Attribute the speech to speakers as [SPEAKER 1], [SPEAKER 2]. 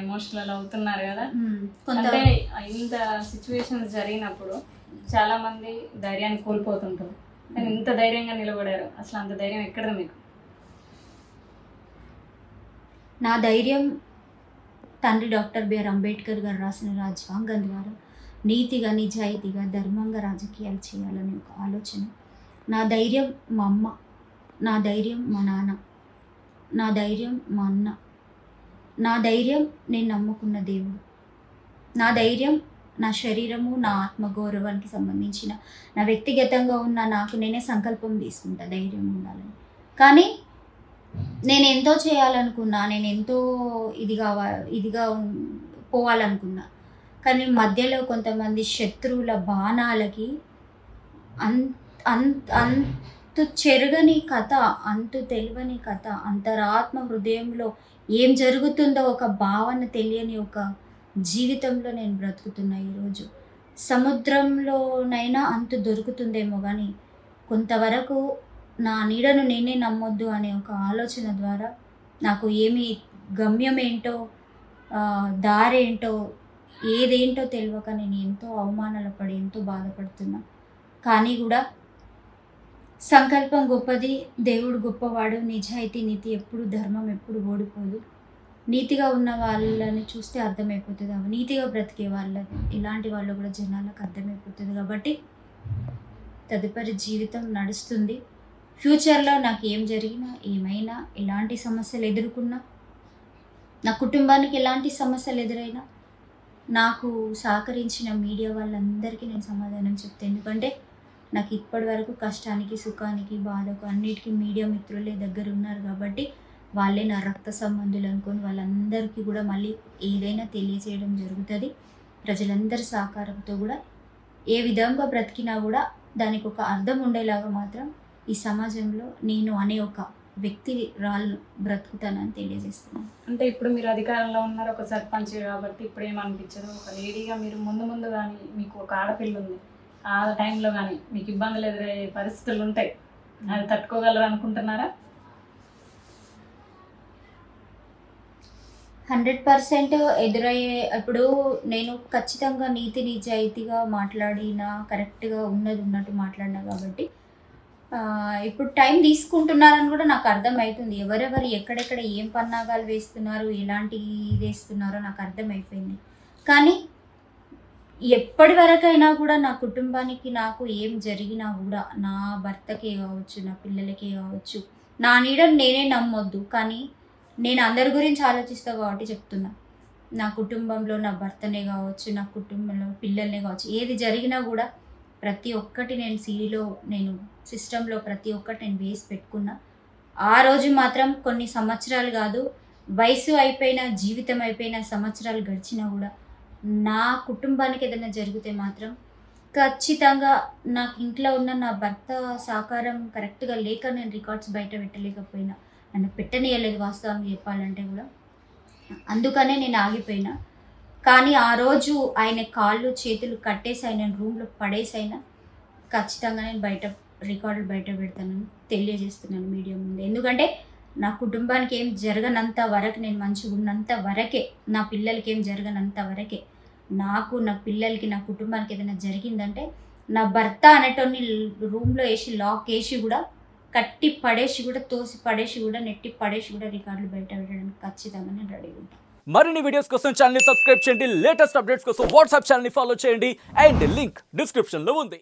[SPEAKER 1] emotional అవుతున్నారు కదా
[SPEAKER 2] ఉమ్, కొంత
[SPEAKER 1] అంటే ఇంత సిచ్యువేషన్స్ జరిగినప్పుడు చాలా మంది ధైర్యాన్ని కోల్పోతుంటారు కానీ ఇంత ధైర్యంగా నిలబడారు అసలు అంత ధైర్యం ఎక్కడ మీకు
[SPEAKER 2] నా ధైర్యం తండ్రి డాక్టర్ బిఆర్ అంబేద్కర్ గారు రాసిన రాజ్యాంగం ద్వారా నీతిగా నిజాయితీగా ధర్మంగా రాజకీయాలు చేయాలనే ఒక ఆలోచన నా ధైర్యం మా అమ్మ నా ధైర్యం మా నాన్న నా ధైర్యం మా అన్న నా ధైర్యం నేను నమ్ముకున్న దేవుడు నా ధైర్యం నా శరీరము నా ఆత్మగౌరవానికి సంబంధించిన నా వ్యక్తిగతంగా ఉన్న నాకు నేనే సంకల్పం తీసుకుంటా ధైర్యం ఉండాలని కానీ నేను ఎంతో చేయాలనుకున్నా నేను ఎంతో ఇది కావా ఇదిగా ఉన్- పోవాలనుకున్నా కానీ మధ్యలో కొంతమంది శత్రువుల బాణాలకి అంత అంత అంతు చెరగని కథ అంతు తెలియని కథ అంతరాత్మ హృదయంలో ఏం జరుగుతుందో ఒక భావన తెలియని ఒక జీవితంలో నేను బ్రతుకుతున్నా ఈరోజు సముద్రంలోనైనా అంతు దొరుకుతుందేమో కానీ కొంతవరకు నా నీడను నేనే నమ్మొద్దు అనే ఒక ఆలోచన ద్వారా నాకు ఏమి గమ్యం ఏంటో ఆ, దారేంటో ఏదేంటో తెలియక నేను ఎంతో అవమానాలు పడి ఎంతో బాధపడుతున్నా కానీ కూడా సంకల్పం గొప్పది దేవుడు గొప్పవాడు నిజాయితీ నీతి ఎప్పుడు ధర్మం ఎప్పుడు ఓడిపోదు నీతిగా ఉన్న వాళ్ళని చూస్తే అర్థమైపోతుంది అవి నీతిగా బ్రతికే వాళ్ళ ఇలాంటి వాళ్ళు కూడా జనాలకు అర్థమైపోతుంది కాబట్టి తదుపరి జీవితం నడుస్తుంది ఫ్యూచర్లో నాకు ఏం జరిగినా ఏమైనా ఎలాంటి సమస్యలు ఎదుర్కొన్నా నా కుటుంబానికి ఎలాంటి సమస్యలు ఎదురైనా నాకు సహకరించిన మీడియా వాళ్ళందరికీ నేను సమాధానం చెప్తాను ఎందుకంటే నాకు ఇప్పటి వరకు కష్టానికి సుఖానికి బాధకు అన్నిటికీ మీడియా మిత్రులే దగ్గర ఉన్నారు కాబట్టి వాళ్ళే నా రక్త సంబంధులు అనుకొని వాళ్ళందరికీ కూడా మళ్ళీ ఏదైనా తెలియజేయడం జరుగుతుంది ప్రజలందరి సహకారంతో కూడా ఏ విధంగా బ్రతికినా కూడా దానికి ఒక అర్థం ఉండేలాగా మాత్రం ఈ సమాజంలో నేను అనే ఒక వ్యక్తి రాళ్ళు బ్రతుకుతానని తెలియజేస్తున్నాను
[SPEAKER 1] అంటే ఇప్పుడు మీరు అధికారంలో ఉన్నారు ఒక సర్పంచ్ కాబట్టి ఇప్పుడు ఏమనిపించదు ఒక లేడీగా మీరు ముందు ముందు కానీ మీకు ఒక ఆడపిల్ల ఉంది ఆ టైంలో కానీ మీకు ఇబ్బందులు ఎదురయ్యే పరిస్థితులు ఉంటాయి అది తట్టుకోగలరు అనుకుంటున్నారా
[SPEAKER 2] హండ్రెడ్ పర్సెంట్ ఎదురయ్యే ఇప్పుడు నేను ఖచ్చితంగా నీతి నిజాయితీగా మాట్లాడినా కరెక్ట్గా ఉన్నది ఉన్నట్టు మాట్లాడినా కాబట్టి ఆ, ఇప్పుడు టైం తీసుకుంటున్నారని కూడా నాకు అర్థమవుతుంది ఎవరెవరు ఎక్కడెక్కడ ఏం పన్నాగాలు వేస్తున్నారు ఎలాంటి వేస్తున్నారో నాకు అర్థమైపోయింది కానీ ఎప్పటి వరకైనా కూడా నా కుటుంబానికి నాకు ఏం జరిగినా కూడా నా భర్తకే కావచ్చు నా పిల్లలకే కావచ్చు నా నీడను నేనే నమ్మొద్దు కానీ నేను అందరి గురించి ఆలోచిస్తా కాబట్టి చెప్తున్నా నా కుటుంబంలో నా భర్తనే కావచ్చు నా కుటుంబంలో పిల్లల్నే కావచ్చు ఏది జరిగినా కూడా ప్రతి ఒక్కటి నేను సీడీలో నేను సిస్టంలో ప్రతి ఒక్కటి నేను వేసి పెట్టుకున్నా ఆ రోజు మాత్రం కొన్ని సంవత్సరాలు కాదు వయసు అయిపోయిన జీవితం అయిపోయిన సంవత్సరాలు గడిచినా కూడా నా కుటుంబానికి ఏదైనా జరిగితే మాత్రం ఖచ్చితంగా నాకు ఇంట్లో ఉన్న నా భర్త సహకారం కరెక్ట్గా లేక నేను రికార్డ్స్ బయట పెట్టలేకపోయినా నన్ను పెట్టనీయలేదు వాస్తవంగా చెప్పాలంటే కూడా అందుకనే నేను ఆగిపోయినా కానీ ఆ రోజు ఆయన కాళ్ళు చేతులు కట్టేసి ఆయన రూమ్లో పడేసి అయినా ఖచ్చితంగా నేను బయట రికార్డులు బయట పెడతానని తెలియజేస్తున్నాను మీడియా ముందు ఎందుకంటే నా కుటుంబానికి ఏం జరగనంత వరకు నేను మంచిగా ఉన్నంత వరకే నా పిల్లలకి ఏం జరగనంత వరకే నాకు నా పిల్లలకి నా కుటుంబానికి ఏదైనా జరిగిందంటే నా భర్త అనేటోని రూమ్లో వేసి లాక్ వేసి కూడా కట్టి పడేసి కూడా తోసి పడేసి కూడా నెట్టి పడేసి కూడా రికార్డులు బయట పెట్టడానికి ఖచ్చితంగా నేను రెడీ ఉంటాను
[SPEAKER 3] మరిన్ని వీడియోస్ కోసం ఛానల్ ని సబ్స్క్రైబ్ చేయండి లేటెస్ట్ అప్డేట్స్ కోసం వాట్సాప్ ఛానల్ ని ఫాలో చేయండి అండ్ లింక్ డిస్క్రిప్షన్ లో ఉంది